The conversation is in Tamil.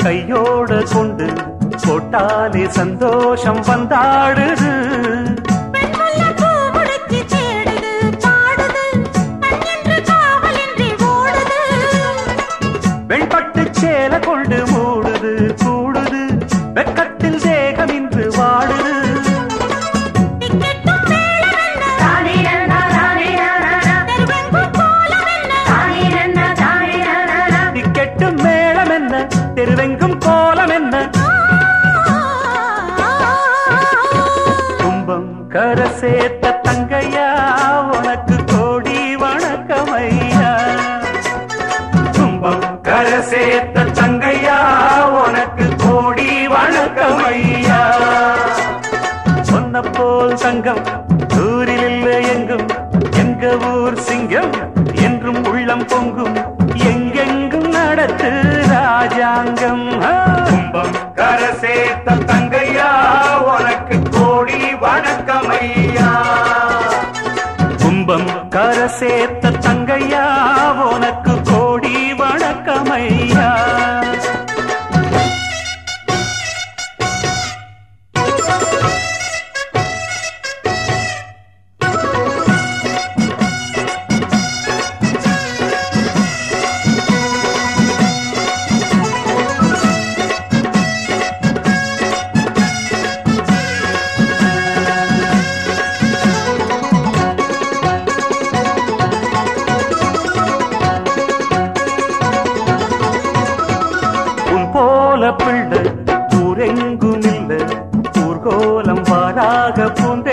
கையோட கொண்டு போட்டாலே சந்தோஷம் வந்தாடுது பெண்ணுள்ள பூவுடுத்தி தேடுது, பாடுது, கண் என்று காவலின்றி ஓடுது. வெண்பட்டு சேல கொண்டு மூடுது கூடுது வெக்கத்தில் தேகம் இன்று வாடுது திக்கெட்டும் மேளமென்ன, தெருவெங்கும் கோலமென்ன, டிக்கெட்டும் மேளம் என்ன தெருவெங்கும் கோலம் என்ன கும்பம் கர சேர்த்த தங்கையா உனக்கு கோடி வணக்கமையா கும்பம் கர சேர்த்த தங்கையா உனக்கு கோடி வணக்கமையா சொன்ன போல் சங்கம் ஊரில் இல்லை எங்கும் எங்க ஊர் சிங்கம் என்றும் உள்ளம் பொங்கும் எங்கெங்கும் நடத்து ராஜாங்கம் ஆ. கும்பம் கர சேர்த்த தங்கையா உனக்கு கோடி வணக்கமையா கும்பம் கர சேர்த்த தங்கையா உனக்கு கோடி வணக்கமையா உன் போல பிள்ளை ஊரெங்கும் இல்ல ஊர்கோலம் வாழாக பூந்தே